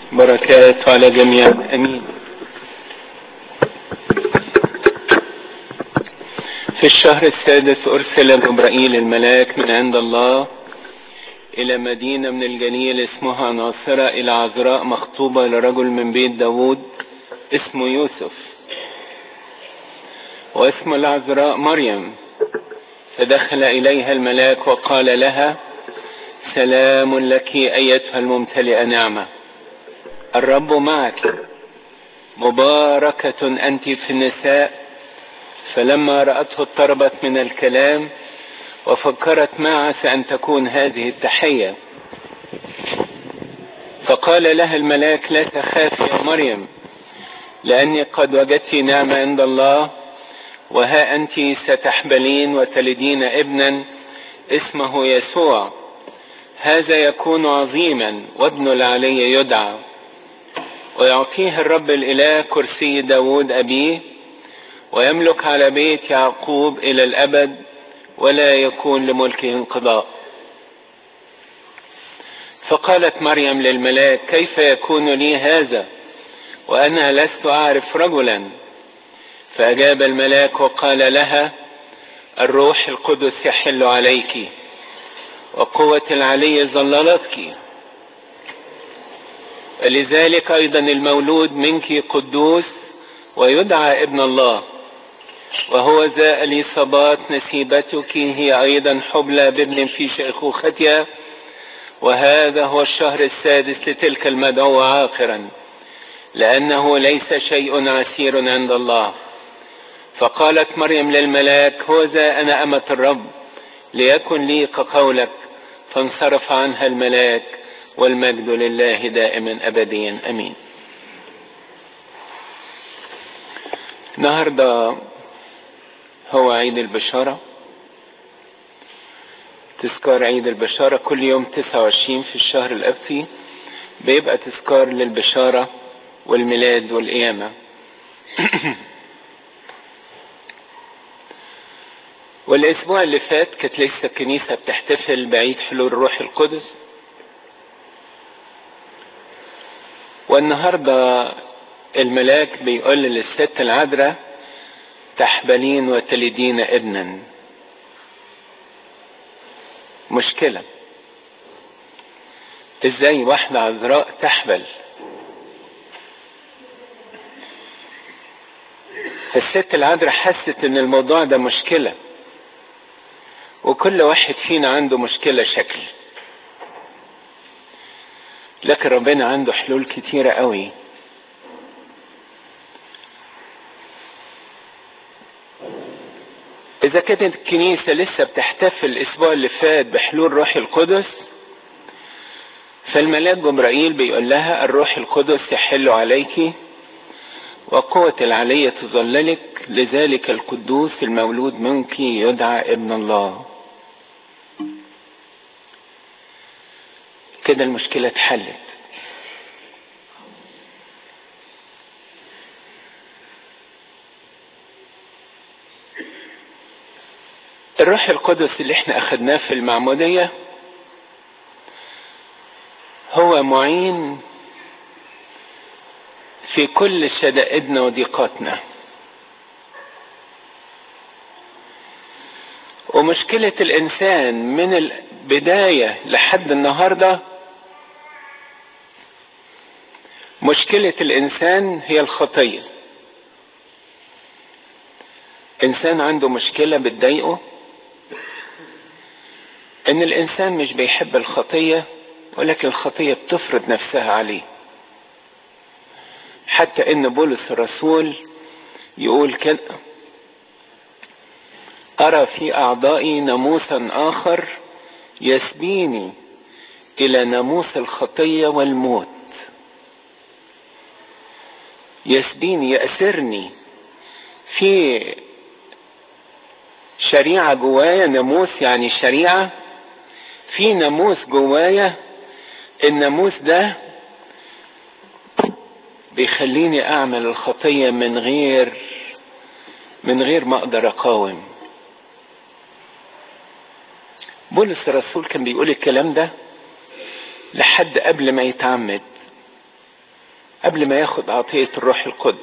بركات على جميع امين في الشهر السادس ارسل جبرائيل الملاك من عند الله الى مدينة من الجليل اسمها ناصرة الى عذراء مخطوبة لرجل من بيت داود اسمه يوسف واسم العذراء مريم فدخل اليها الملاك وقال لها سلام لك ايتها الممتلئه نعمه الرب معك مباركه انت في النساء فلما راته اضطربت من الكلام وفكرت ما عسى ان تكون هذه التحيه فقال لها الملاك لا تخافي يا مريم لاني قد وجدت نعمه عند الله وها انت ستحبلين وتلدين ابنا اسمه يسوع هذا يكون عظيما وابن العلي يدعى ويعطيه الرب الاله كرسي داود ابيه ويملك على بيت يعقوب الى الابد ولا يكون لملكه انقضاء فقالت مريم للملاك كيف يكون لي هذا وانا لست اعرف رجلا فاجاب الملاك وقال لها الروح القدس يحل عليك وقوة العلي ظللتك لذلك ايضا المولود منك قدوس ويدعى ابن الله وهو ذا اليصابات نسيبتك هي ايضا حبلى بابن في شيخوختها وهذا هو الشهر السادس لتلك المدعوة عاقرا لانه ليس شيء عسير عند الله فقالت مريم للملاك هو ذا انا امة الرب ليكن لي كقولك فانصرف عنها الملاك والمجد لله دائما ابديا امين النهارده هو عيد البشارة تذكار عيد البشارة كل يوم 29 في الشهر الأبتي بيبقى تذكار للبشارة والميلاد والقيامة والأسبوع اللي فات كانت لسه الكنيسة بتحتفل بعيد حلول الروح القدس والنهاردة الملاك بيقول للست العذراء تحبلين وتلدين ابنا مشكلة ازاي واحدة عذراء تحبل فالست العذراء حست ان الموضوع ده مشكلة وكل واحد فينا عنده مشكلة شكل لكن ربنا عنده حلول كتيرة قوي إذا كانت الكنيسة لسه بتحتفل الأسبوع اللي فات بحلول روح القدس فالملاك جبرائيل بيقول لها الروح القدس يحل عليك وقوة العلية تظللك لذلك القدوس المولود منك يدعى ابن الله كده المشكلة اتحلت الروح القدس اللي احنا اخدناه في المعمودية هو معين في كل شدائدنا وضيقاتنا ومشكلة الإنسان من البداية لحد النهاردة مشكلة الإنسان هي الخطية إنسان عنده مشكلة بتضايقه إن الإنسان مش بيحب الخطية ولكن الخطية بتفرض نفسها عليه حتى إن بولس الرسول يقول كده أرى في أعضائي ناموسا آخر يسبيني إلى ناموس الخطية والموت يسبيني يأسرني في شريعة جوايا ناموس يعني شريعة في ناموس جوايا الناموس ده بيخليني اعمل الخطية من غير من غير ما اقدر اقاوم بولس الرسول كان بيقول الكلام ده لحد قبل ما يتعمد قبل ما ياخد عطية الروح القدس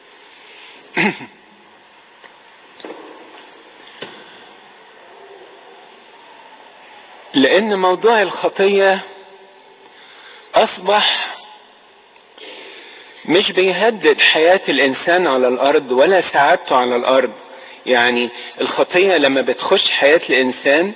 لأن موضوع الخطية أصبح مش بيهدد حياة الإنسان على الأرض ولا سعادته على الأرض يعني الخطية لما بتخش حياة الإنسان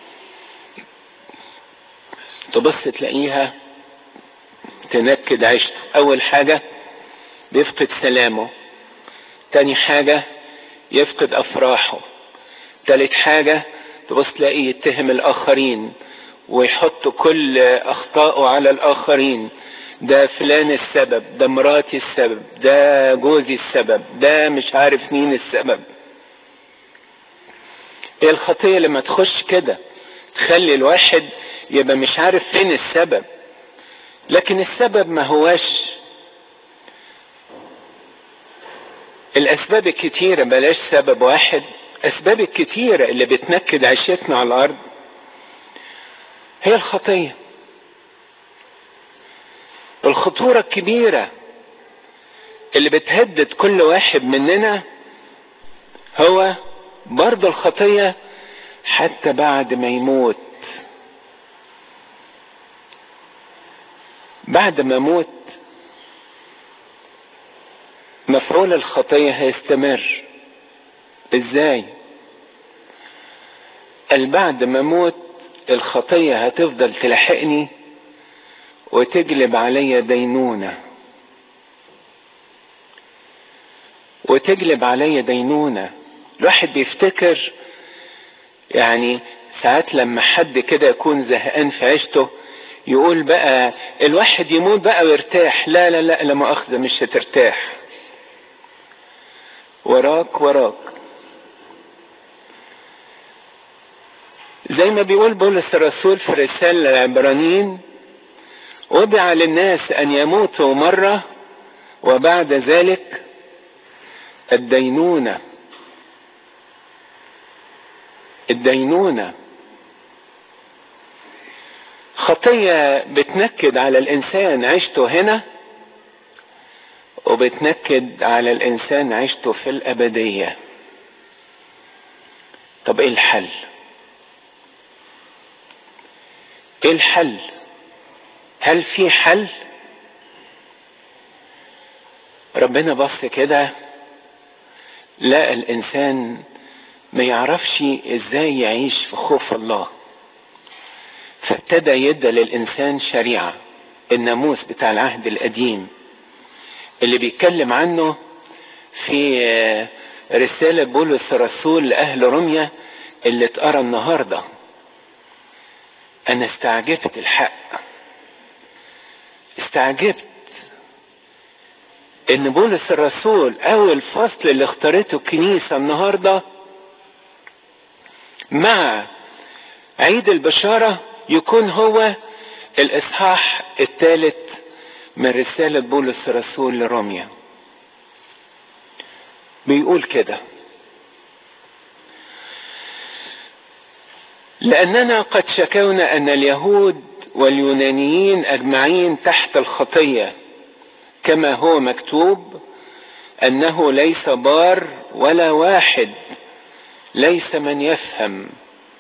تبص تلاقيها تنكد عيشته أول حاجة بيفقد سلامه تاني حاجة يفقد أفراحه تالت حاجة تبص تلاقيه يتهم الآخرين ويحط كل أخطائه على الآخرين ده فلان السبب ده مراتي السبب ده جوزي السبب ده مش عارف مين السبب ايه الخطية لما تخش كده تخلي الواحد يبقى مش عارف فين السبب لكن السبب ما هواش الاسباب الكتيرة بلاش سبب واحد اسباب الكتيرة اللي بتنكد عيشتنا على الارض هي الخطية الخطورة الكبيرة اللي بتهدد كل واحد مننا هو برضه الخطية حتى بعد ما يموت بعد ما اموت مفعول الخطية هيستمر ازاي قال بعد ما اموت الخطية هتفضل تلحقني وتجلب عليا دينونة وتجلب عليا دينونة الواحد بيفتكر يعني ساعات لما حد كده يكون زهقان في عيشته يقول بقى الواحد يموت بقى ويرتاح لا لا لا لا مؤاخذة مش هترتاح وراك وراك زي ما بيقول بولس الرسول في رسالة العبرانيين وضع للناس أن يموتوا مرة وبعد ذلك الدينونة الدينونة خطية بتنكد على الإنسان عيشته هنا وبتنكد على الإنسان عيشته في الأبدية طب إيه الحل؟ إيه الحل؟ هل في حل؟ ربنا بص كده لقى الإنسان ما يعرفش إزاي يعيش في خوف الله فابتدى يدى للإنسان شريعة الناموس بتاع العهد القديم اللي بيتكلم عنه في رسالة بولس الرسول لأهل روميا اللي اتقرا النهاردة أنا استعجبت الحق استعجبت إن بولس الرسول أول فصل اللي اختارته الكنيسة النهارده مع عيد البشارة يكون هو الإصحاح الثالث من رسالة بولس الرسول لروميا بيقول كده لأننا قد شكونا أن اليهود واليونانيين أجمعين تحت الخطية كما هو مكتوب أنه ليس بار ولا واحد ليس من يفهم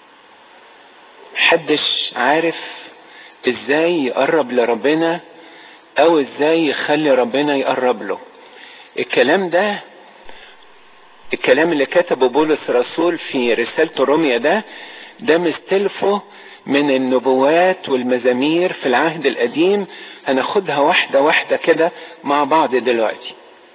محدش عارف ازاي يقرب لربنا او ازاي يخلي ربنا يقرب له الكلام ده الكلام اللي كتبه بولس الرسول في رسالته روميا ده ده مستلفه من النبوات والمزامير في العهد القديم هناخدها واحدة واحدة كده مع بعض دلوقتي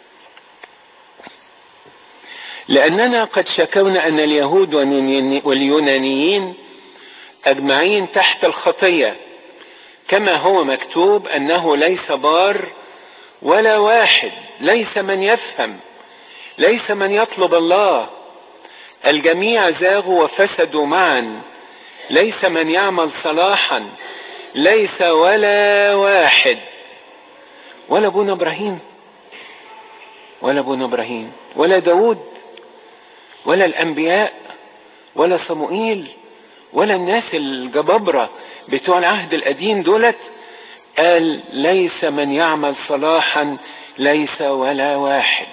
لأننا قد شكونا أن اليهود واليونانيين أجمعين تحت الخطية كما هو مكتوب أنه ليس بار ولا واحد ليس من يفهم ليس من يطلب الله الجميع زاغوا وفسدوا معا ليس من يعمل صلاحا ليس ولا واحد ولا ابونا ابراهيم ولا ابونا ابراهيم ولا داود ولا الانبياء ولا صموئيل ولا الناس الجبابرة بتوع العهد القديم دولت قال ليس من يعمل صلاحا ليس ولا واحد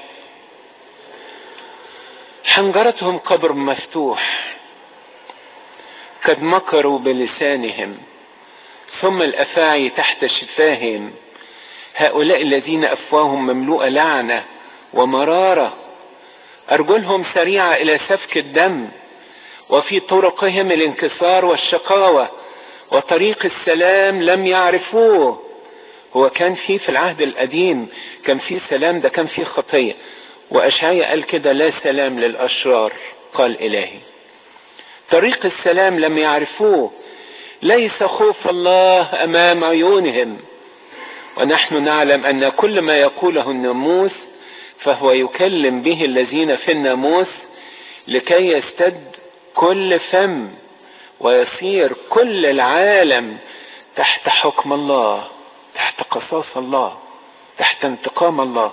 حنجرتهم قبر مفتوح قد مكروا بلسانهم ثم الافاعي تحت شفاههم هؤلاء الذين افواههم مملوءه لعنه ومراره ارجلهم سريعه الى سفك الدم وفي طرقهم الانكسار والشقاوه وطريق السلام لم يعرفوه هو كان في في العهد القديم كان في سلام ده كان في خطيه واشعيا قال كده لا سلام للاشرار قال الهي طريق السلام لم يعرفوه ليس خوف الله امام عيونهم ونحن نعلم ان كل ما يقوله الناموس فهو يكلم به الذين في الناموس لكي يستد كل فم ويصير كل العالم تحت حكم الله تحت قصاص الله تحت انتقام الله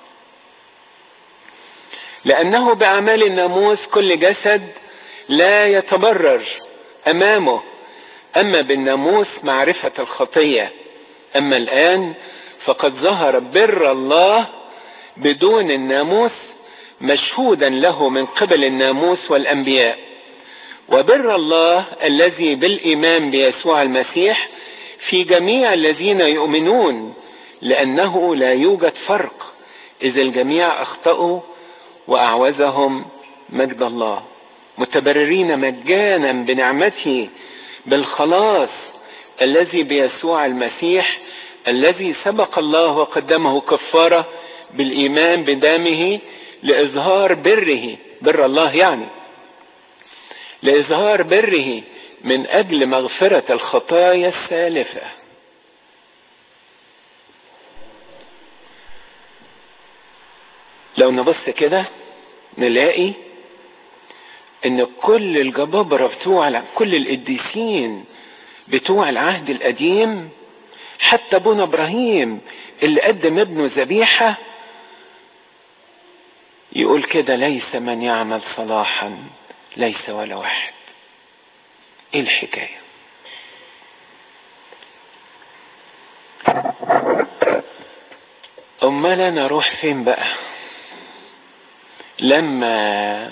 لانه باعمال الناموس كل جسد لا يتبرر امامه اما بالناموس معرفه الخطيه اما الان فقد ظهر بر الله بدون الناموس مشهودا له من قبل الناموس والانبياء وبر الله الذي بالايمان بيسوع المسيح في جميع الذين يؤمنون لانه لا يوجد فرق اذ الجميع اخطاوا واعوزهم مجد الله متبررين مجانا بنعمته بالخلاص الذي بيسوع المسيح الذي سبق الله وقدمه كفاره بالايمان بدمه لاظهار بره بر الله يعني لاظهار بره من اجل مغفره الخطايا السالفه لو نبص كده نلاقي ان كل الجبابرة بتوع كل القديسين بتوع العهد القديم حتى ابونا ابراهيم اللي قدم ابنه ذبيحة يقول كده ليس من يعمل صلاحا ليس ولا واحد ايه الحكاية امال انا اروح فين بقى لما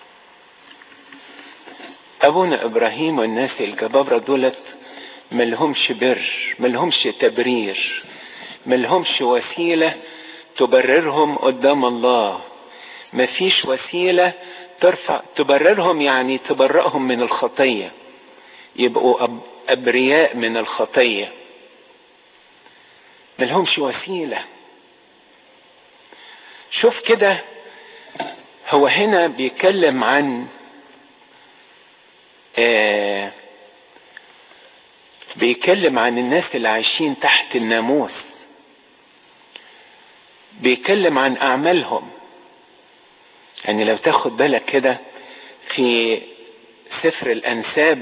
ابونا ابراهيم والناس الجبابرة دولت ملهمش بر ملهمش تبرير ملهمش وسيلة تبررهم قدام الله مفيش وسيلة ترفع تبررهم يعني تبرئهم من الخطية يبقوا أب أبرياء من الخطية ملهمش وسيلة شوف كده هو هنا بيتكلم عن آه بيتكلم عن الناس اللي عايشين تحت الناموس بيتكلم عن اعمالهم يعني لو تاخد بالك كده في سفر الانساب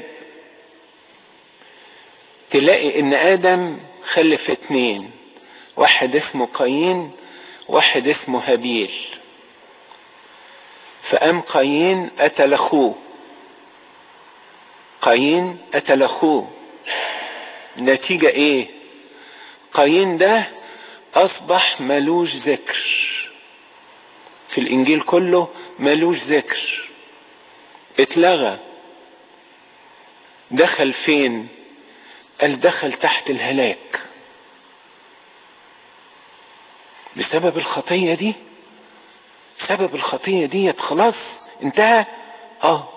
تلاقي ان ادم خلف اتنين واحد اسمه قايين واحد اسمه هابيل فقام قايين قتل اخوه قايين قتل اخوه نتيجة ايه قايين ده اصبح ملوش ذكر في الانجيل كله ملوش ذكر اتلغى دخل فين قال دخل تحت الهلاك بسبب الخطية دي سبب الخطية ديت خلاص انتهى اه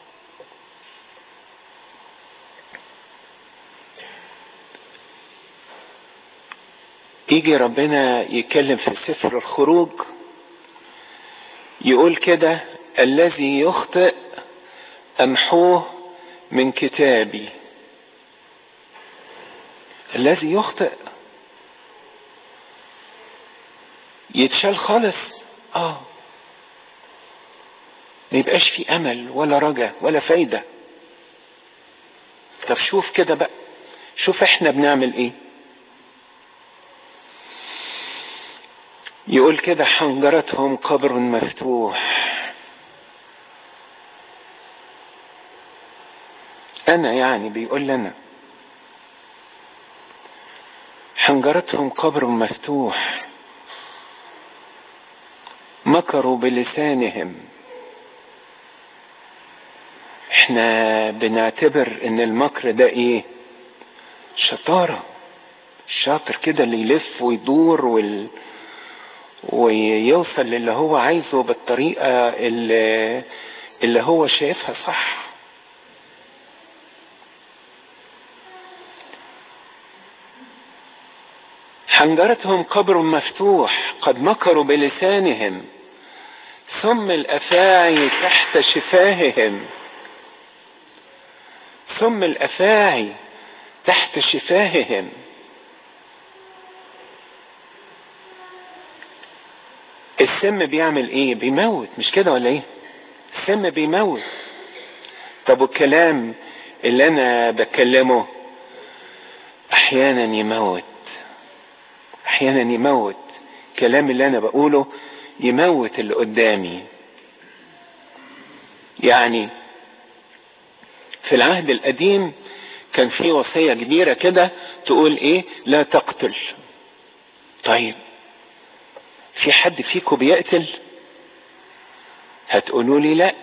يجي ربنا يتكلم في سفر الخروج يقول كده الذي يخطئ امحوه من كتابي الذي يخطئ يتشال خالص اه ما يبقاش في امل ولا رجا ولا فايده طب شوف كده بقى شوف احنا بنعمل ايه يقول كده حنجرتهم قبر مفتوح انا يعني بيقول لنا حنجرتهم قبر مفتوح مكروا بلسانهم احنا بنعتبر ان المكر ده ايه شطارة الشاطر كده اللي يلف ويدور وال... ويوصل للي هو عايزه بالطريقة اللي, اللي هو شايفها صح حنجرتهم قبر مفتوح قد مكروا بلسانهم ثم الافاعي تحت شفاههم ثم الافاعي تحت شفاههم السم بيعمل ايه بيموت مش كده ولا ايه السم بيموت طب والكلام اللي انا بكلمه احيانا يموت احيانا يموت الكلام اللي انا بقوله يموت اللي قدامي يعني في العهد القديم كان في وصية كبيرة كده تقول ايه لا تقتل طيب في حد فيكم بيقتل هتقولوا لي لا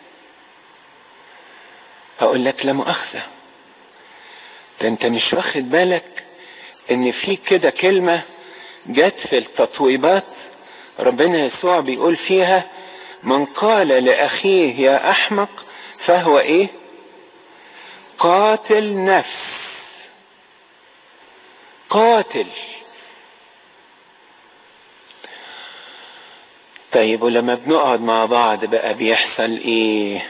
هقول لك لا مؤاخذة ده انت مش واخد بالك ان في كده كلمة جت في التطويبات ربنا يسوع بيقول فيها من قال لأخيه يا أحمق فهو إيه قاتل نفس قاتل طيب ولما بنقعد مع بعض بقى بيحصل ايه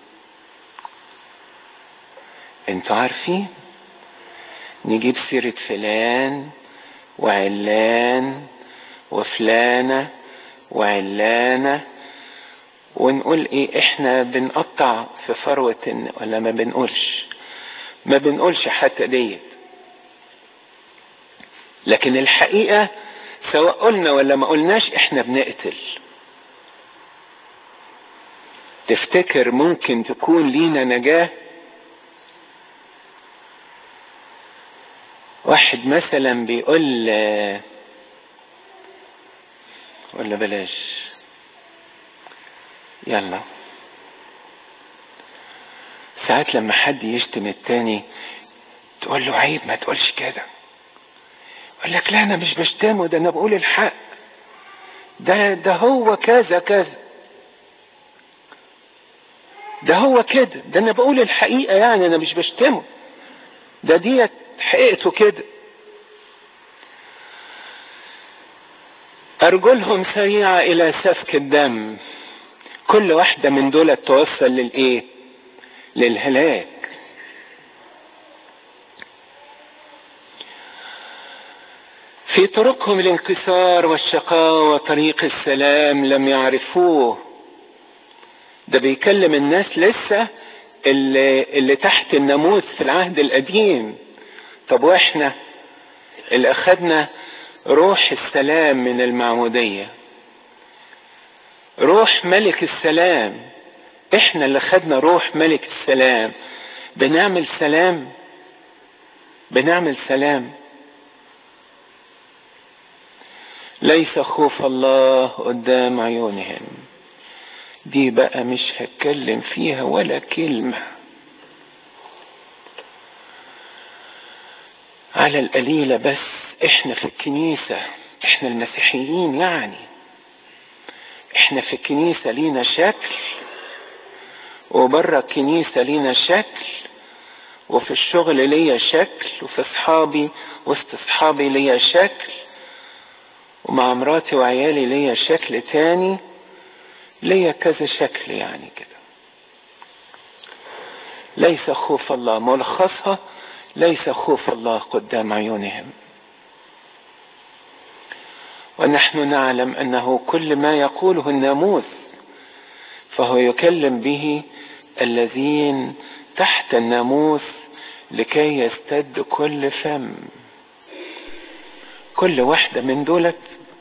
انتوا عارفين نجيب سيرة فلان وعلان وفلانة وعلانة ونقول ايه احنا بنقطع في فروة ولا ما بنقولش ما بنقولش حتى ديت لكن الحقيقة سواء قلنا ولا ما قلناش احنا بنقتل تفتكر ممكن تكون لينا نجاة واحد مثلا بيقول ولا بلاش يلا ساعات لما حد يشتم التاني تقول له عيب ما تقولش كده يقول لك لا انا مش بشتمه ده انا بقول الحق ده ده هو كذا كذا ده هو كده ده انا بقول الحقيقة يعني انا مش بشتمه ده ديت حقيقته كده أرجلهم سريعة إلى سفك الدم كل واحدة من دول توصل للإيه؟ للهلاك في طرقهم الانكسار والشقاء وطريق السلام لم يعرفوه ده بيكلم الناس لسه اللي, اللي تحت الناموس في العهد القديم طب واحنا اللي اخدنا روح السلام من المعمودية روح ملك السلام احنا اللي خدنا روح ملك السلام بنعمل سلام بنعمل سلام ليس خوف الله قدام عيونهم دي بقى مش هتكلم فيها ولا كلمة على القليلة بس احنا في الكنيسة احنا المسيحيين يعني احنا في الكنيسة لينا شكل وبره الكنيسة لينا شكل وفي الشغل ليا شكل وفي اصحابي وسط اصحابي ليا شكل ومع مراتي وعيالي ليا شكل تاني ليا كذا شكل يعني كده ليس خوف الله ملخصها ليس خوف الله قدام عيونهم ونحن نعلم انه كل ما يقوله الناموس فهو يكلم به الذين تحت الناموس لكي يستد كل فم كل واحدة من دولت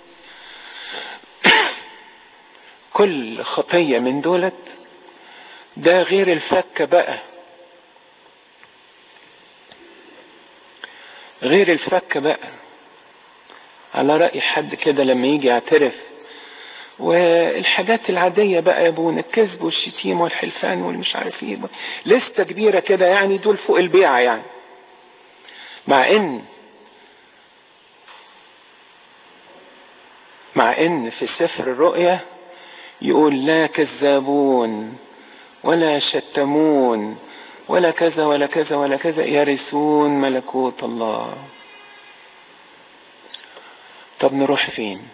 كل خطية من دولت ده غير الفك بقى غير الفك بقى على رأي حد كده لما يجي يعترف والحاجات العادية بقى يا ابونا الكذب والشتيم والحلفان والمش عارف ايه لستة كبيرة كده يعني دول فوق البيعة يعني مع ان مع ان في سفر الرؤيا يقول لا كذابون ولا شتمون ولا كذا ولا كذا ولا كذا يرثون ملكوت الله طب نروح فين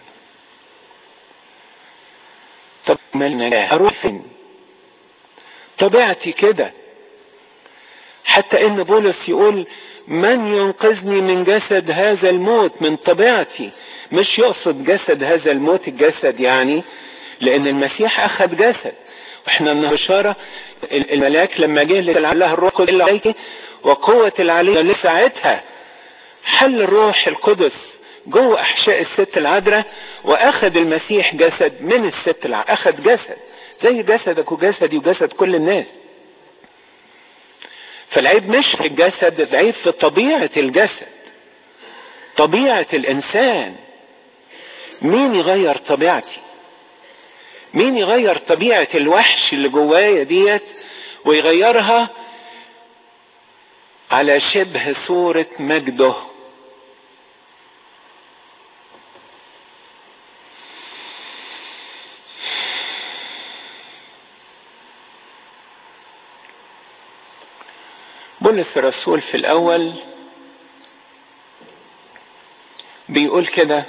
طب مالنا اروح فين طبيعتي كده حتى ان بولس يقول من ينقذني من جسد هذا الموت من طبيعتي مش يقصد جسد هذا الموت الجسد يعني لان المسيح اخذ جسد واحنا من بشارة الملاك لما جه لله الروح الا عليك وقوة العلي لساعتها حل الروح القدس جوه احشاء الست العذراء واخذ المسيح جسد من الست العذراء اخذ جسد زي جسدك وجسدي وجسد كل الناس فالعيب مش في الجسد العيب في طبيعة الجسد طبيعة الانسان مين يغير طبيعتي مين يغير طبيعة الوحش اللي جوايا ديت ويغيرها على شبه صورة مجده بولس الرسول في الاول بيقول كده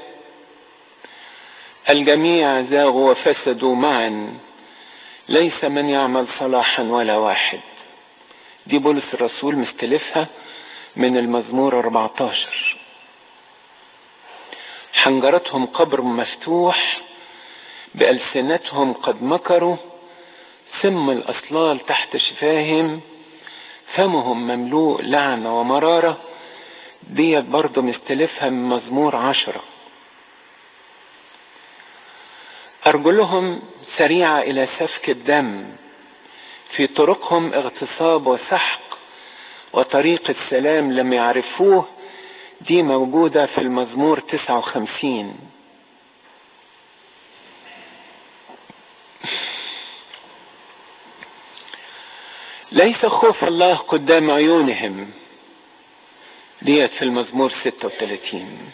الجميع زاغوا وفسدوا معا ليس من يعمل صلاحا ولا واحد دي بولس الرسول مستلفها من المزمور 14 حنجرتهم قبر مفتوح بألسنتهم قد مكروا سم الأصلال تحت شفاهم فمهم مملوء لعنة ومرارة ديت برضه مستلفها من مزمور عشرة أرجلهم سريعة إلى سفك الدم في طرقهم اغتصاب وسحق وطريق السلام لم يعرفوه دي موجودة في المزمور 59 ليس خوف الله قدام عيونهم ديت في المزمور 36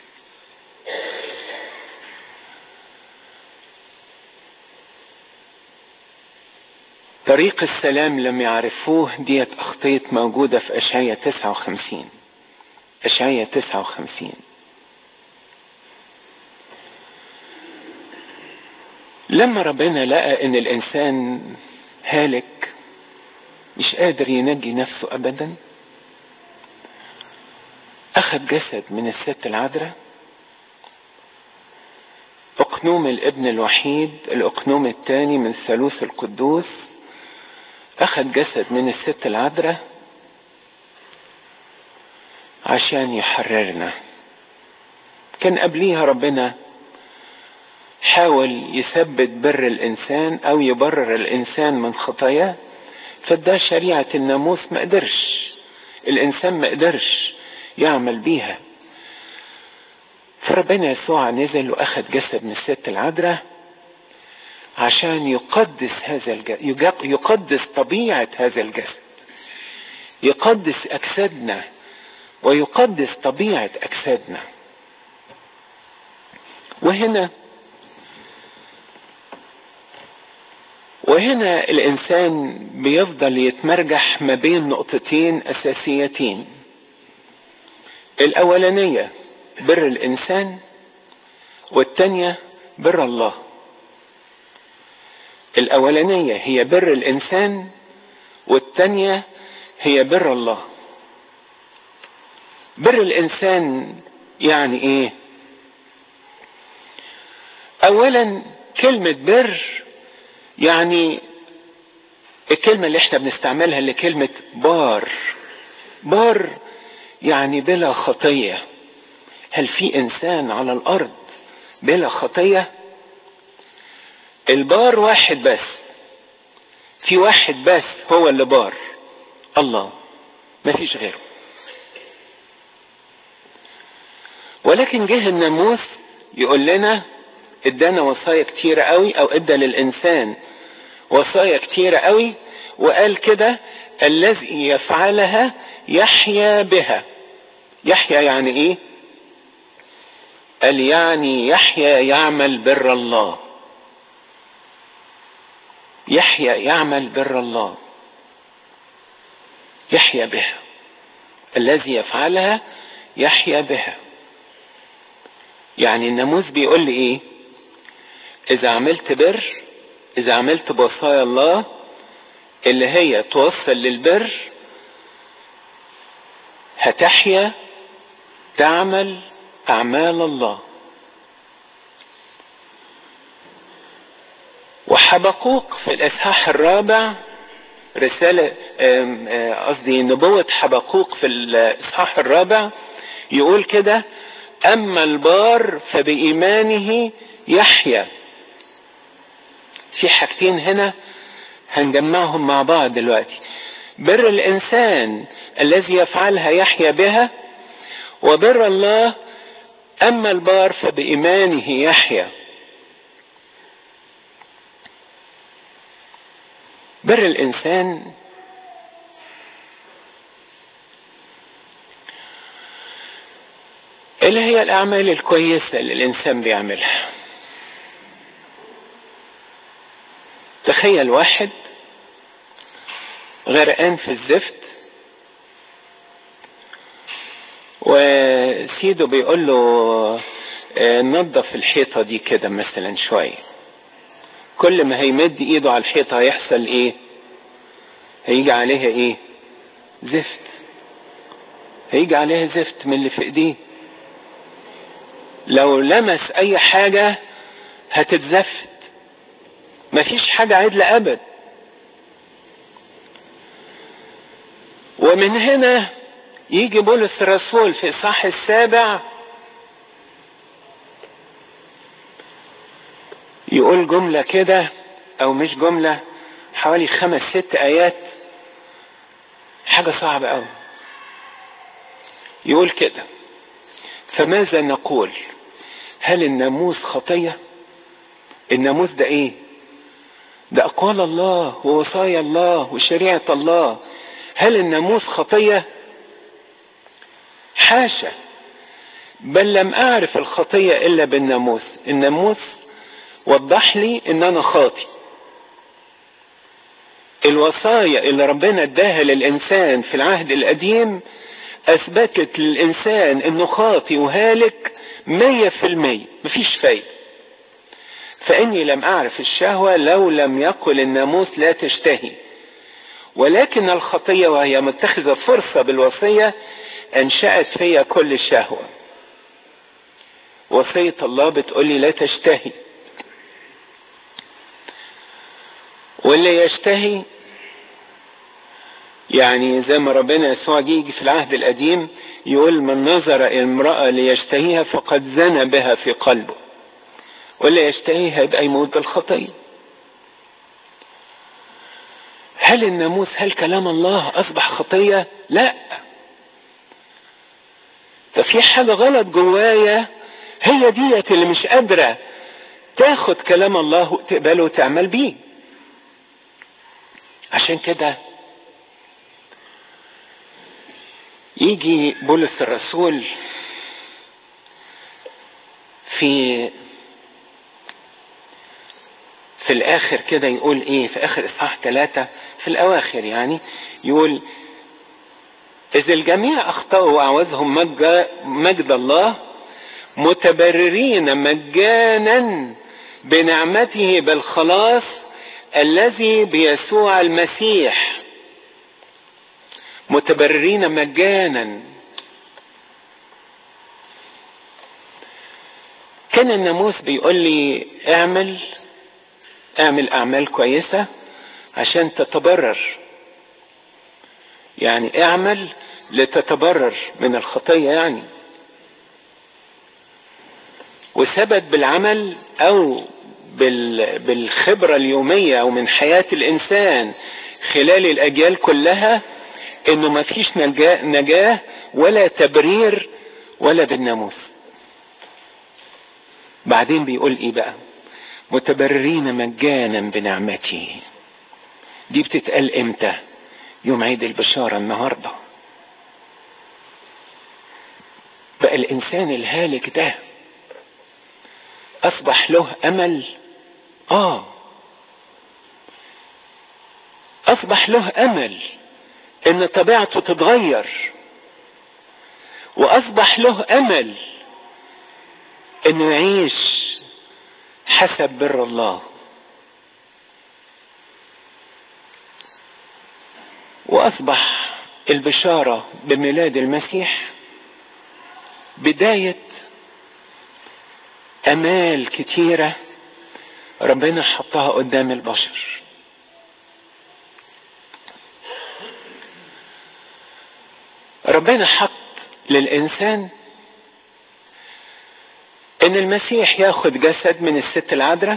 طريق السلام لم يعرفوه ديت أخطية موجودة في أشعية 59 أشعية 59 لما ربنا لقى ان الانسان هالك مش قادر ينجي نفسه ابدا اخذ جسد من الست العذراء اقنوم الابن الوحيد الاقنوم الثاني من الثالوث القدوس اخذ جسد من الست العذراء عشان يحررنا كان قبليها ربنا حاول يثبت بر الانسان او يبرر الانسان من خطاياه فده شريعة الناموس ما قدرش الانسان ما قدرش يعمل بيها فربنا يسوع نزل واخد جسد من الست العذراء عشان يقدس هذا الجسد يقدس طبيعة هذا الجسد يقدس اجسادنا ويقدس طبيعة اجسادنا وهنا وهنا الانسان بيفضل يتمرجح ما بين نقطتين اساسيتين الاولانية بر الانسان والتانية بر الله الاولانية هي بر الانسان والتانية هي بر الله بر الانسان يعني ايه اولا كلمة بر يعني الكلمة اللي احنا بنستعملها اللي كلمة بار بار يعني بلا خطية هل في انسان على الارض بلا خطية البار واحد بس في واحد بس هو اللي بار الله ما فيش غيره ولكن جه الناموس يقول لنا ادانا وصايا كتيرة قوي او ادى للانسان وصايا كتيرة قوي وقال كده الذي يفعلها يحيا بها يحيا يعني ايه قال يعني يحيا يعمل بر الله يحيا يعمل بر الله يحيا بها الذي يفعلها يحيا بها يعني الناموس بيقول لي ايه اذا عملت بر اذا عملت بوصايا الله اللي هي توصل للبر هتحيا تعمل اعمال الله وحبقوق في الاصحاح الرابع رسالة قصدي نبوة حبقوق في الاصحاح الرابع يقول كده اما البار فبايمانه يحيا في حاجتين هنا هنجمعهم مع بعض دلوقتي بر الانسان الذي يفعلها يحيا بها وبر الله اما البار فبايمانه يحيا بر الانسان اللي هي الاعمال الكويسه اللي الانسان بيعملها تخيل واحد غرقان في الزفت وسيده بيقول له نظف الحيطه دي كده مثلا شويه كل ما هيمد ايده على الحيطه هيحصل ايه هيجي عليها ايه زفت هيجي عليها زفت من اللي في ايديه لو لمس اي حاجه هتتزفت مفيش حاجه عدله ابد ومن هنا يجي بولس الرسول في اصحاح السابع يقول جملة كده او مش جملة حوالي خمس ست ايات حاجة صعبة قوي يقول كده فماذا نقول هل الناموس خطية الناموس ده ايه ده اقوال الله ووصايا الله وشريعة الله هل الناموس خطية حاشا بل لم اعرف الخطية الا بالناموس الناموس وضح لي ان انا خاطي الوصايا اللي ربنا اداها للانسان في العهد القديم اثبتت للانسان انه خاطي وهالك مية في المية مفيش فايدة فاني لم اعرف الشهوة لو لم يقل الناموس لا تشتهي ولكن الخطية وهي متخذة فرصة بالوصية انشأت فيا كل الشهوة وصية الله بتقولي لا تشتهي واللي يشتهي يعني زي ما ربنا يسوع يجي في العهد القديم يقول من نظر امرأة ليشتهيها فقد زنى بها في قلبه واللي يشتهيها يبقى يموت بالخطية هل الناموس هل كلام الله أصبح خطية؟ لا ففي حاجة غلط جوايا هي ديت اللي مش قادرة تاخد كلام الله وتقبله وتعمل بيه عشان كده يجي بولس الرسول في في الاخر كده يقول ايه في اخر اصحاح ثلاثة في الاواخر يعني يقول اذ الجميع اخطأوا واعوزهم مجد, مجد الله متبررين مجانا بنعمته بالخلاص الذي بيسوع المسيح متبررين مجانا كان الناموس بيقول لي اعمل اعمل اعمال كويسة عشان تتبرر يعني اعمل لتتبرر من الخطية يعني وثبت بالعمل او بالخبرة اليومية او من حياة الانسان خلال الاجيال كلها انه ما فيش نجاة, نجاة ولا تبرير ولا بالناموس بعدين بيقول ايه بقى متبررين مجانا بنعمته دي بتتقال امتى يوم عيد البشارة النهاردة بقى الانسان الهالك ده اصبح له امل اه اصبح له امل ان طبيعته تتغير واصبح له امل انه يعيش حسب بر الله واصبح البشاره بميلاد المسيح بدايه امال كتيره ربنا حطها قدام البشر ربنا حط للانسان ان المسيح ياخد جسد من الست العذراء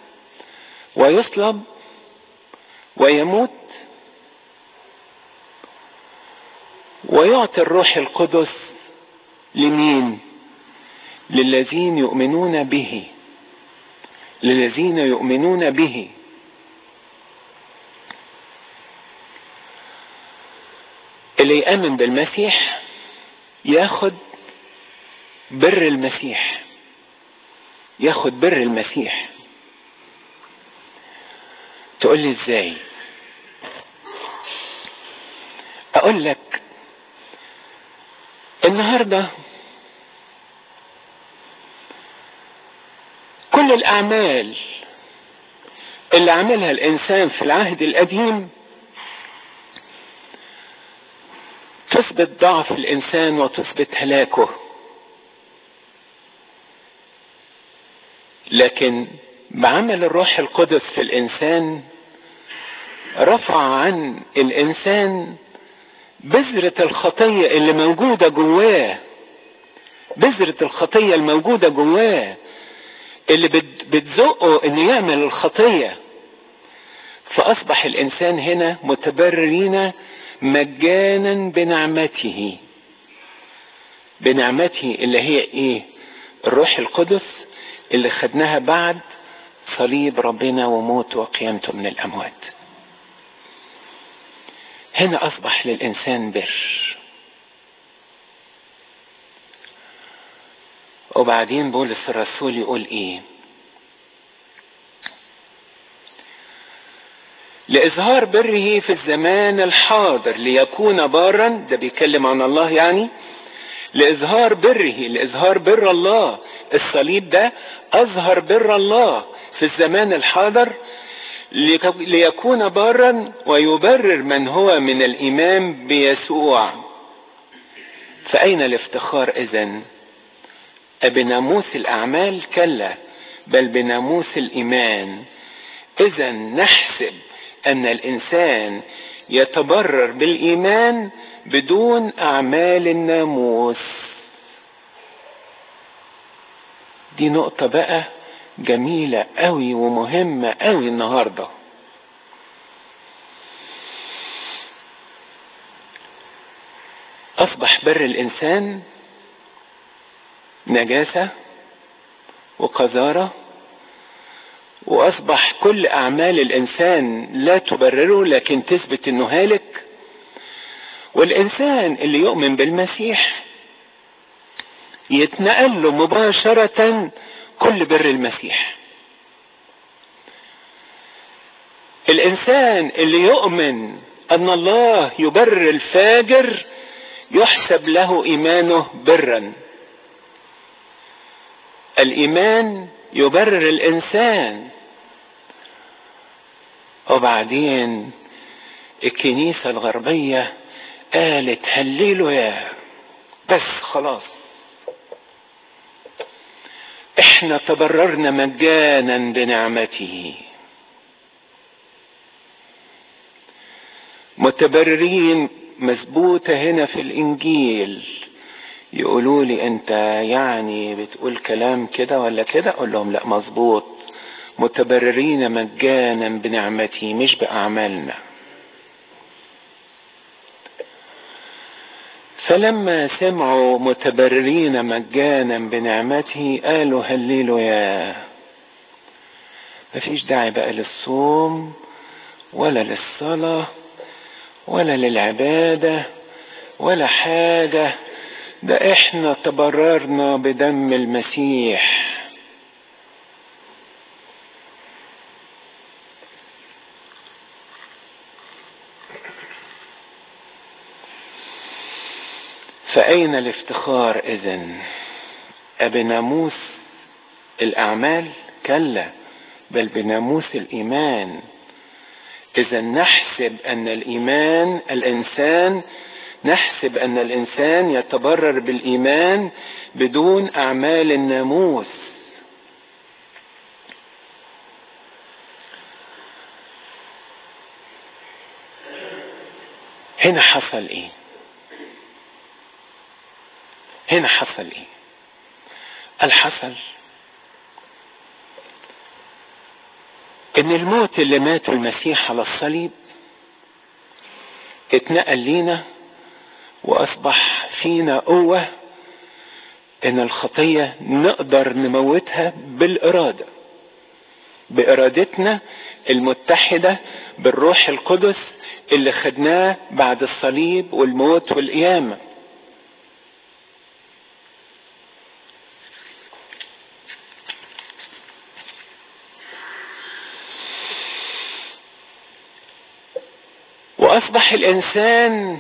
ويصلب ويموت ويعطي الروح القدس لمين للذين يؤمنون به للذين يؤمنون به اللي يأمن بالمسيح ياخد بر المسيح ياخد بر المسيح تقول لي ازاي اقول لك النهارده كل الاعمال اللي عملها الانسان في العهد القديم تثبت ضعف الانسان وتثبت هلاكه لكن بعمل الروح القدس في الانسان رفع عن الانسان بذرة الخطية اللي موجودة جواه بذرة الخطية الموجودة جواه اللي بتزقه انه يعمل الخطية فاصبح الانسان هنا متبررين مجانا بنعمته بنعمته اللي هي ايه الروح القدس اللي خدناها بعد صليب ربنا وموت وقيامته من الاموات هنا اصبح للانسان بر وبعدين بولس الرسول يقول ايه لإظهار بره في الزمان الحاضر ليكون بارا ده بيتكلم عن الله يعني لإظهار بره لإظهار بر الله الصليب ده أظهر بر الله في الزمان الحاضر ليكون بارا ويبرر من هو من الإيمان بيسوع فأين الافتخار إذن بناموس الأعمال كلا بل بناموس الإيمان إذا نحسب أن الإنسان يتبرر بالإيمان بدون أعمال الناموس دي نقطة بقى جميلة قوي ومهمة قوي النهاردة أصبح بر الإنسان نجاسة وقذارة وأصبح كل أعمال الإنسان لا تبرره لكن تثبت إنه هالك والإنسان اللي يؤمن بالمسيح يتنقل له مباشرة كل بر المسيح الإنسان اللي يؤمن أن الله يبرر الفاجر يحسب له إيمانه برا الإيمان يبرر الإنسان وبعدين الكنيسة الغربية قالت هللوا يا بس خلاص احنا تبررنا مجانا بنعمته متبررين مثبوتة هنا في الإنجيل يقولوا لي أنت يعني بتقول كلام كده ولا كده أقول لهم لا مظبوط متبررين مجانا بنعمته مش بأعمالنا فلما سمعوا متبررين مجانا بنعمته قالوا هللوا يا مفيش داعي بقى للصوم ولا للصلاة ولا للعبادة ولا حاجة ده احنا تبررنا بدم المسيح فأين الافتخار إذن أبناموس الأعمال كلا بل بناموس الإيمان إذا نحسب أن الإيمان الإنسان نحسب أن الإنسان يتبرر بالإيمان بدون أعمال الناموس هنا حصل إيه؟ هنا حصل إيه؟ الحصل ان الموت اللي ماته المسيح على الصليب اتنقل لينا واصبح فينا قوة ان الخطية نقدر نموتها بالارادة بارادتنا المتحدة بالروح القدس اللي خدناه بعد الصليب والموت والقيامة واصبح الانسان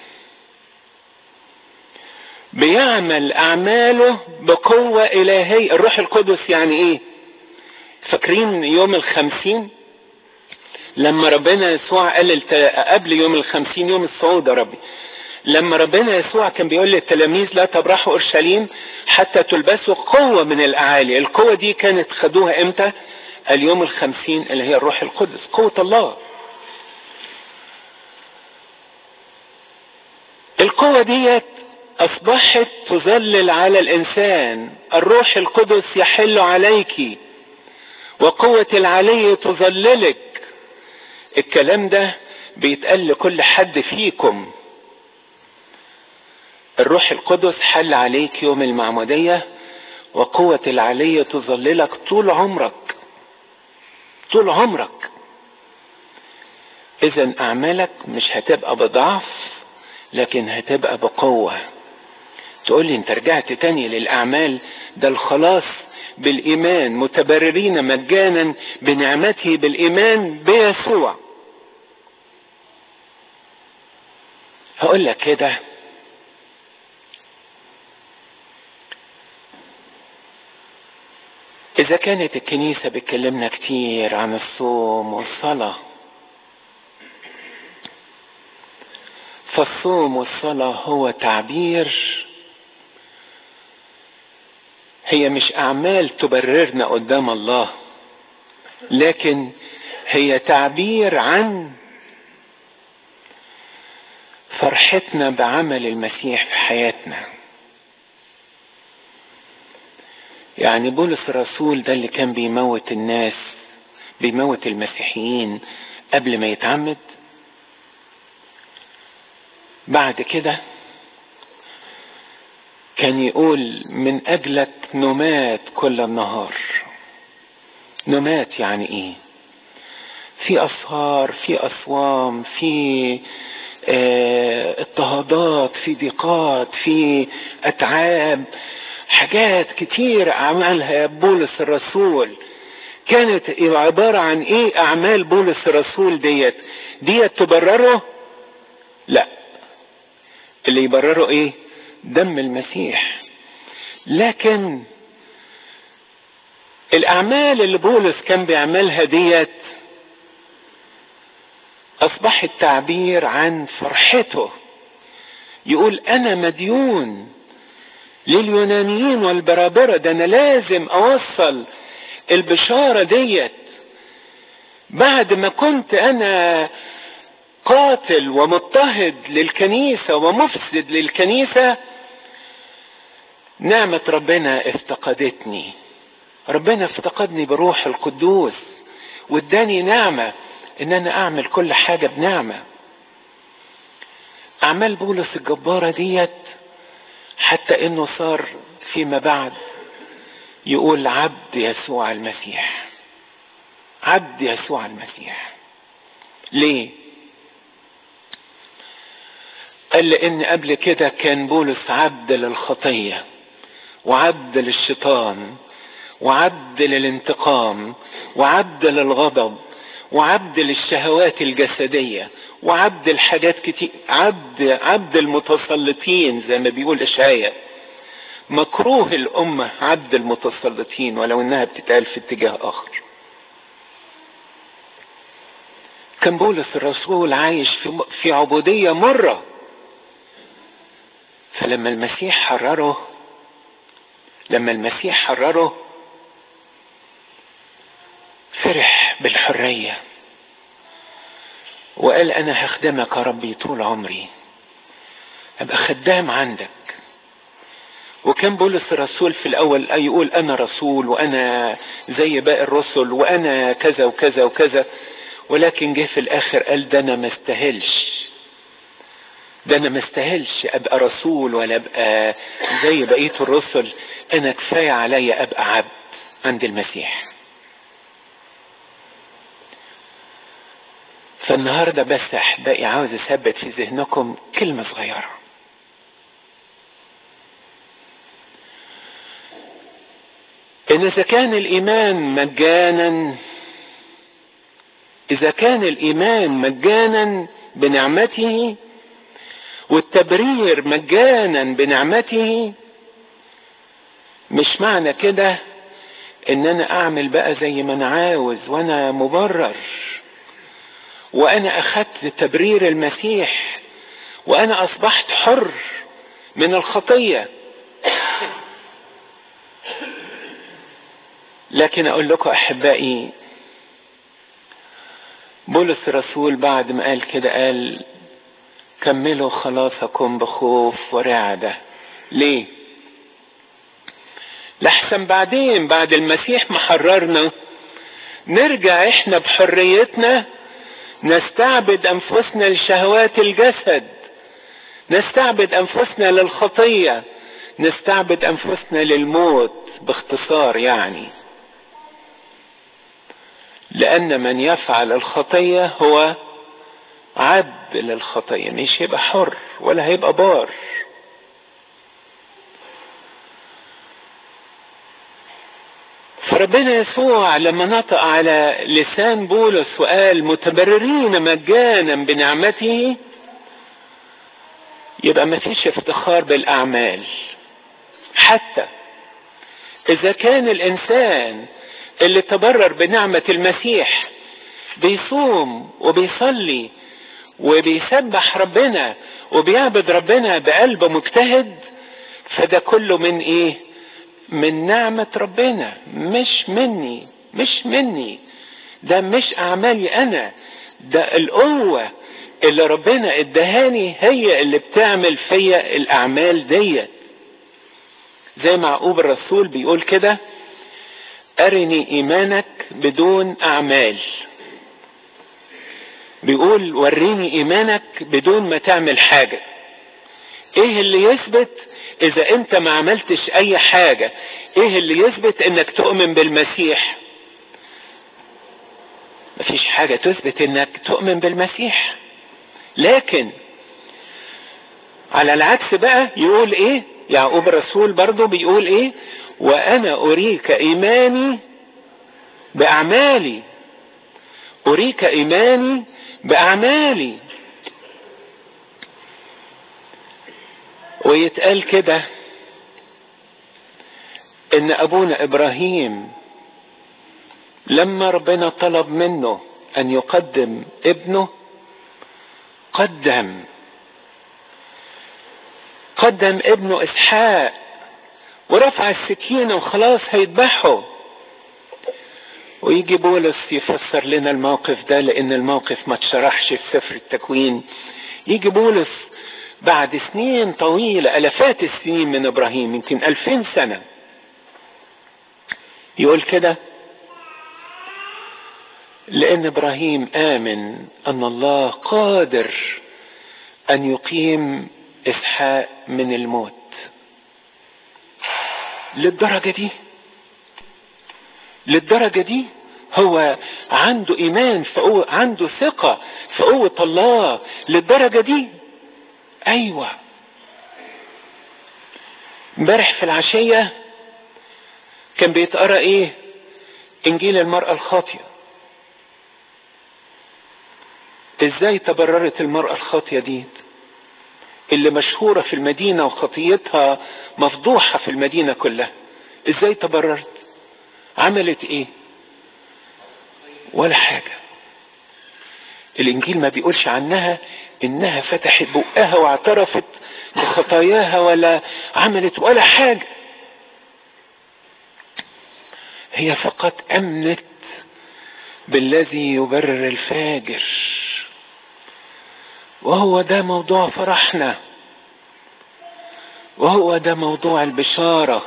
بيعمل اعماله بقوة الهية الروح القدس يعني ايه فاكرين يوم الخمسين لما ربنا يسوع قال قبل يوم الخمسين يوم الصعود يا ربي لما ربنا يسوع كان بيقول للتلاميذ لا تبرحوا اورشليم حتى تلبسوا قوة من الاعالي القوة دي كانت خدوها امتى اليوم الخمسين اللي هي الروح القدس قوة الله القوة ديت أصبحت تظلل على الإنسان الروح القدس يحل عليك وقوة العلي تظللك الكلام ده بيتقال لكل حد فيكم الروح القدس حل عليك يوم المعمودية وقوة العلي تظللك طول عمرك طول عمرك إذا أعمالك مش هتبقى بضعف لكن هتبقى بقوة تقول لي انت رجعت تاني للأعمال ده الخلاص بالإيمان متبررين مجانا بنعمته بالإيمان بيسوع هقول لك كده إذا كانت الكنيسة بتكلمنا كتير عن الصوم والصلاة فالصوم والصلاة هو تعبير هي مش أعمال تبررنا قدام الله لكن هي تعبير عن فرحتنا بعمل المسيح في حياتنا يعني بولس الرسول ده اللي كان بيموت الناس بيموت المسيحيين قبل ما يتعمد بعد كده كان يقول من اجلك نمات كل النهار نمات يعني ايه في اسهار في اصوام في اه اضطهادات في ضيقات في اتعاب حاجات كتير عملها بولس الرسول كانت عبارة عن ايه اعمال بولس الرسول ديت ديت تبرره لا اللي يبرره ايه دم المسيح لكن الاعمال اللي بولس كان بيعملها ديت اصبحت تعبير عن فرحته يقول انا مديون لليونانيين والبرابرة ده انا لازم اوصل البشارة ديت بعد ما كنت انا قاتل ومضطهد للكنيسة ومفسد للكنيسة نعمة ربنا افتقدتني ربنا افتقدني بروح القدوس واداني نعمة ان انا اعمل كل حاجة بنعمة اعمال بولس الجبارة ديت حتى انه صار فيما بعد يقول عبد يسوع المسيح عبد يسوع المسيح ليه قال لان قبل كده كان بولس عبد للخطيه وعبد للشيطان وعبد للانتقام وعبد للغضب وعبد للشهوات الجسديه وعبد الحاجات كتير عبد عبد المتسلطين زي ما بيقول اشعياء مكروه الامه عبد المتسلطين ولو انها بتتقال في اتجاه اخر كان بولس الرسول عايش في في عبوديه مره فلما المسيح حرره لما المسيح حرره فرح بالحريه وقال انا هخدمك يا ربي طول عمري ابقى خدام عندك وكان بولس الرسول في الاول يقول انا رسول وانا زي باقي الرسل وانا كذا وكذا وكذا ولكن جه في الاخر قال ده انا ما استاهلش ده انا ما استاهلش ابقى رسول ولا ابقى زي بقيه الرسل انا كفايه عليا ابقى عبد عند المسيح فالنهارده بس احبائي عاوز اثبت في ذهنكم كلمه صغيره ان اذا كان الايمان مجانا اذا كان الايمان مجانا بنعمته والتبرير مجانا بنعمته مش معنى كده ان انا اعمل بقى زي ما انا عاوز وانا مبرر وانا اخدت تبرير المسيح وانا اصبحت حر من الخطيه لكن اقول لكم احبائي بولس الرسول بعد ما قال كده قال كملوا خلاصكم بخوف ورعدة ليه لحسن بعدين بعد المسيح ما حررنا نرجع احنا بحريتنا نستعبد انفسنا لشهوات الجسد نستعبد انفسنا للخطية نستعبد انفسنا للموت باختصار يعني لان من يفعل الخطية هو عبد للخطية مش هيبقى حر ولا هيبقى بار فربنا يسوع لما نطق على لسان بولس وقال متبررين مجانا بنعمته يبقى ما فيش افتخار بالاعمال حتى اذا كان الانسان اللي تبرر بنعمة المسيح بيصوم وبيصلي وبيسبح ربنا وبيعبد ربنا بقلب مجتهد فده كله من ايه من نعمة ربنا مش مني مش مني ده مش اعمالي انا ده القوة اللي ربنا ادهاني هي اللي بتعمل فيا الاعمال ديت زي ما يعقوب الرسول بيقول كده ارني ايمانك بدون اعمال بيقول وريني ايمانك بدون ما تعمل حاجة ايه اللي يثبت اذا انت ما عملتش اي حاجة ايه اللي يثبت انك تؤمن بالمسيح مفيش حاجة تثبت انك تؤمن بالمسيح لكن على العكس بقى يقول ايه يعقوب الرسول برضه بيقول ايه وانا اريك ايماني باعمالي اريك ايماني باعمالي ويتقال كده ان ابونا ابراهيم لما ربنا طلب منه ان يقدم ابنه قدم قدم ابنه اسحاق ورفع السكينة وخلاص هيذبحه ويجي بولس يفسر لنا الموقف ده لان الموقف ما اتشرحش في سفر التكوين يجي بولس بعد سنين طويلة الافات السنين من ابراهيم يمكن الفين سنة يقول كده لان ابراهيم امن ان الله قادر ان يقيم اسحاق من الموت للدرجة دي للدرجة دي هو عنده ايمان في قوة عنده ثقة في قوة الله للدرجة دي ايوه امبارح في العشية كان بيتقرا ايه انجيل المرأة الخاطية ازاي تبررت المرأة الخاطية دي اللي مشهورة في المدينة وخطيتها مفضوحة في المدينة كلها ازاي تبررت عملت ايه ولا حاجة الانجيل ما بيقولش عنها انها فتحت بقها واعترفت بخطاياها ولا عملت ولا حاجة هي فقط امنت بالذي يبرر الفاجر وهو ده موضوع فرحنا وهو ده موضوع البشارة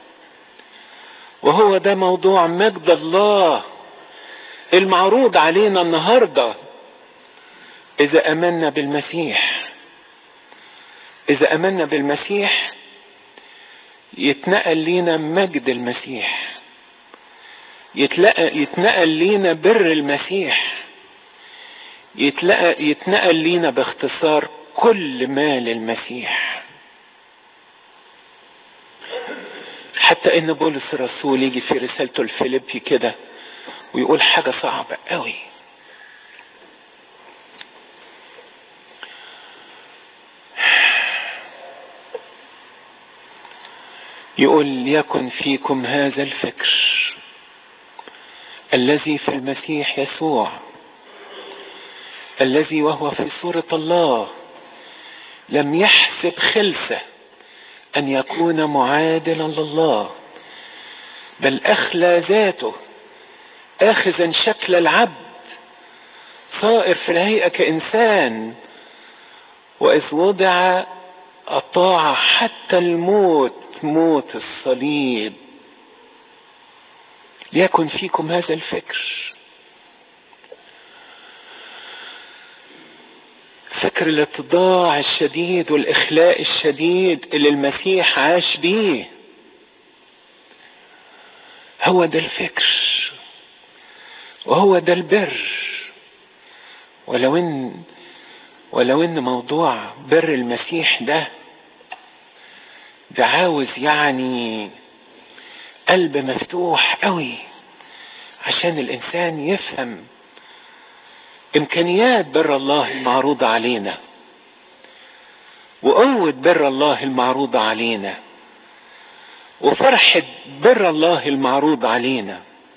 وهو ده موضوع مجد الله المعروض علينا النهاردة إذا أمنا بالمسيح إذا أمنا بالمسيح يتنقل لينا مجد المسيح يتنقل لينا بر المسيح يتلقى يتنقل لينا باختصار كل ما للمسيح حتى ان بولس الرسول يجي في رسالته الفيليبي كده ويقول حاجة صعبة قوي يقول يكن فيكم هذا الفكر الذي في المسيح يسوع الذي وهو في صورة الله لم يحسب خلسة أن يكون معادلا لله بل أخلى ذاته آخذا شكل العبد صائر في الهيئة كإنسان وإذ وضع أطاع حتى الموت موت الصليب ليكن فيكم هذا الفكر فكر الاتضاع الشديد والإخلاء الشديد اللي المسيح عاش بيه هو ده الفكر وهو ده البر ولو ان ولو ان موضوع بر المسيح ده ده عاوز يعني قلب مفتوح قوي عشان الانسان يفهم امكانيات بر الله المعروضة علينا وقوة بر الله المعروضة علينا وفرحة بر الله المعروض علينا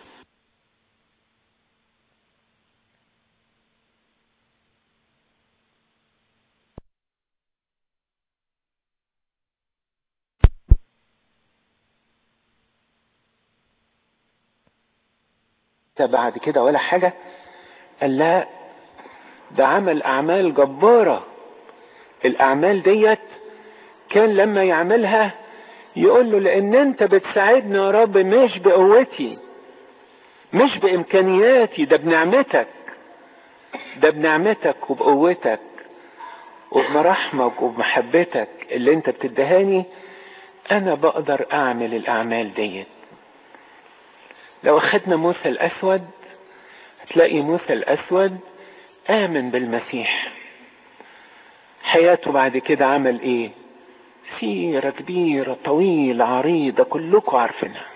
بعد كده ولا حاجة قال لا ده عمل أعمال جبارة الأعمال ديت كان لما يعملها يقول له لأن أنت بتساعدني يا رب مش بقوتي مش بإمكانياتي ده بنعمتك ده بنعمتك وبقوتك وبمرحمك وبمحبتك اللي انت بتدهاني انا بقدر اعمل الاعمال ديت لو اخدنا موسى الاسود هتلاقي موسى الاسود امن بالمسيح حياته بعد كده عمل ايه سيرة كبيرة طويلة عريضة كلكم عارفينها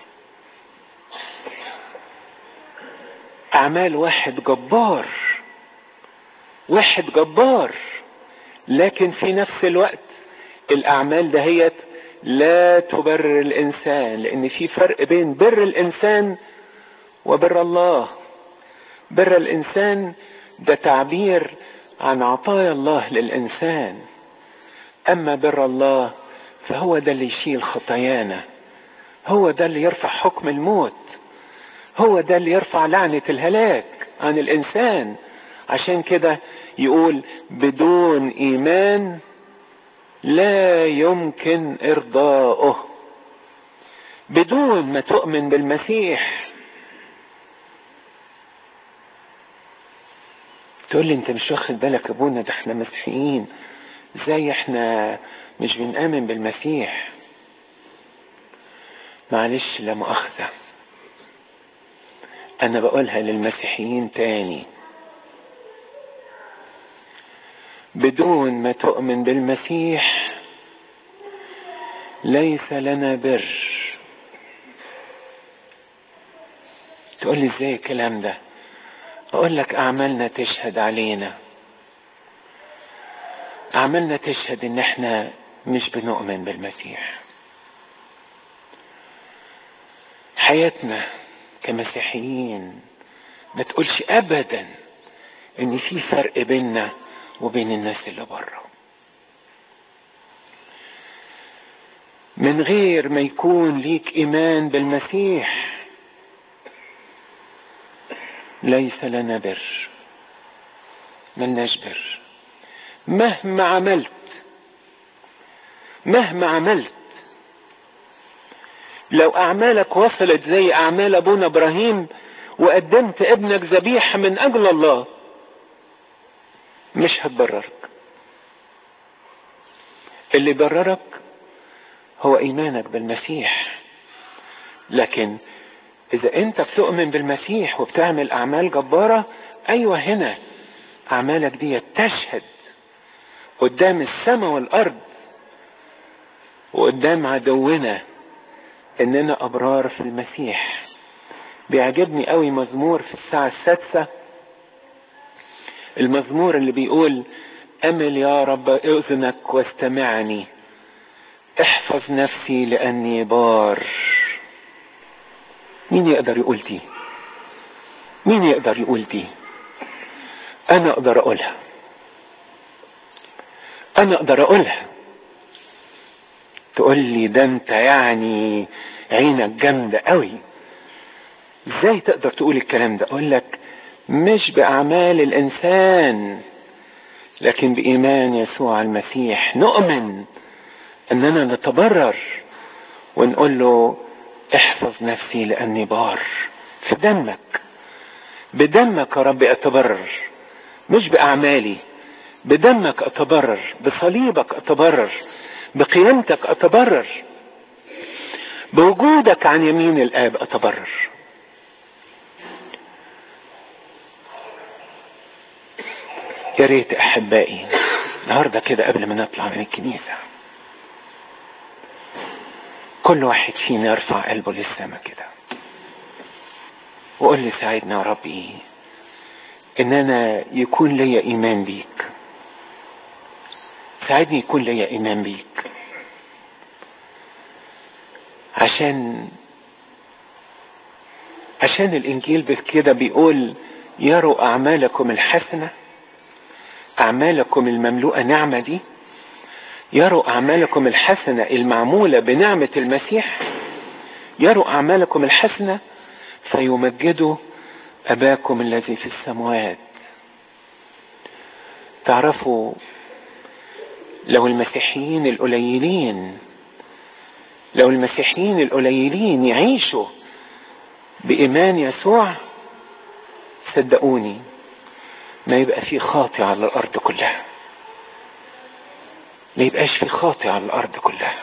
اعمال واحد جبار واحد جبار لكن في نفس الوقت الاعمال دهيت لا تبرر الانسان لان في فرق بين بر الانسان وبر الله بر الانسان ده تعبير عن عطايا الله للانسان اما بر الله فهو ده اللي يشيل خطايانا هو ده اللي يرفع حكم الموت هو ده اللي يرفع لعنة الهلاك عن الانسان عشان كده يقول بدون ايمان لا يمكن ارضاؤه بدون ما تؤمن بالمسيح تقول لي انت مش واخد بالك يا ابونا ده احنا مسيحيين ازاي احنا مش بنآمن بالمسيح معلش لا مؤاخذة انا بقولها للمسيحيين تاني بدون ما تؤمن بالمسيح ليس لنا بر تقول لي ازاي الكلام ده اقول لك اعمالنا تشهد علينا اعمالنا تشهد ان احنا مش بنؤمن بالمسيح حياتنا كمسيحيين ما تقولش ابدا ان في فرق بيننا وبين الناس اللي بره من غير ما يكون ليك ايمان بالمسيح ليس لنا بر ملناش بر مهما عملت مهما عملت لو اعمالك وصلت زي اعمال ابونا ابراهيم وقدمت ابنك ذبيحه من اجل الله مش هتبررك اللي بررك هو ايمانك بالمسيح لكن اذا انت بتؤمن بالمسيح وبتعمل اعمال جبارة ايوه هنا اعمالك دي تشهد قدام السماء والارض وقدام عدونا اننا ابرار في المسيح بيعجبني قوي مزمور في الساعة السادسة المزمور اللي بيقول امل يا رب اذنك واستمعني احفظ نفسي لاني بار مين يقدر يقول دي مين يقدر يقول دي انا اقدر اقولها انا اقدر اقولها تقول لي ده انت يعني عينك جامده قوي ازاي تقدر تقول الكلام ده اقول لك مش باعمال الانسان لكن بايمان يسوع المسيح نؤمن اننا نتبرر ونقول له احفظ نفسي لاني بار في دمك بدمك يا رب اتبرر مش باعمالي بدمك اتبرر بصليبك اتبرر بقيامتك اتبرر بوجودك عن يمين الاب اتبرر يا ريت احبائي النهارده كده قبل ما نطلع من الكنيسه كل واحد فينا يرفع قلبه للسماء كده وقول لي ساعدنا يا رب ايه ان انا يكون ليا ايمان بيك ساعدني يكون ليا ايمان بيك عشان عشان الانجيل كده بيقول يروا اعمالكم الحسنه اعمالكم المملوءه نعمه دي يروا اعمالكم الحسنه المعموله بنعمه المسيح يروا اعمالكم الحسنه فيمجدوا اباكم الذي في السماوات تعرفوا لو المسيحيين القليلين لو المسيحيين القليلين يعيشوا بإيمان يسوع صدقوني ما يبقى في خاطئ على الأرض كلها ما يبقاش في خاطئ على الأرض كلها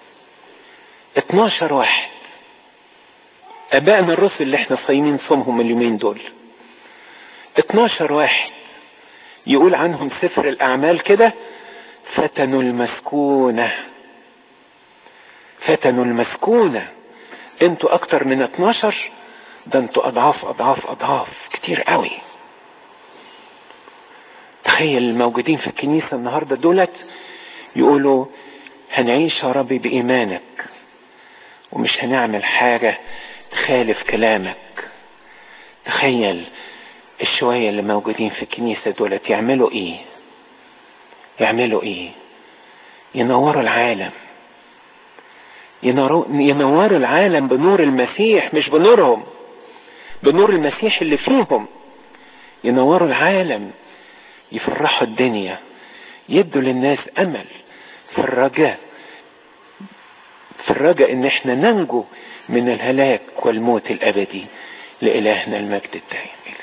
12 واحد أبائنا الرسل اللي احنا صايمين صومهم اليومين دول 12 واحد يقول عنهم سفر الأعمال كده فتنوا المسكونة فتنوا المسكونة انتوا اكتر من 12 ده انتوا اضعاف اضعاف اضعاف كتير قوي تخيل الموجودين في الكنيسة النهاردة دولت يقولوا هنعيش يا ربي بإيمانك ومش هنعمل حاجة تخالف كلامك تخيل الشوية اللي موجودين في الكنيسة دولت يعملوا ايه يعملوا ايه ينوروا العالم ينوروا العالم بنور المسيح مش بنورهم بنور المسيح اللي فيهم ينوروا العالم يفرحوا الدنيا يدوا للناس امل في الرجاء في الرجاء ان احنا ننجو من الهلاك والموت الابدي لالهنا المجد الدائم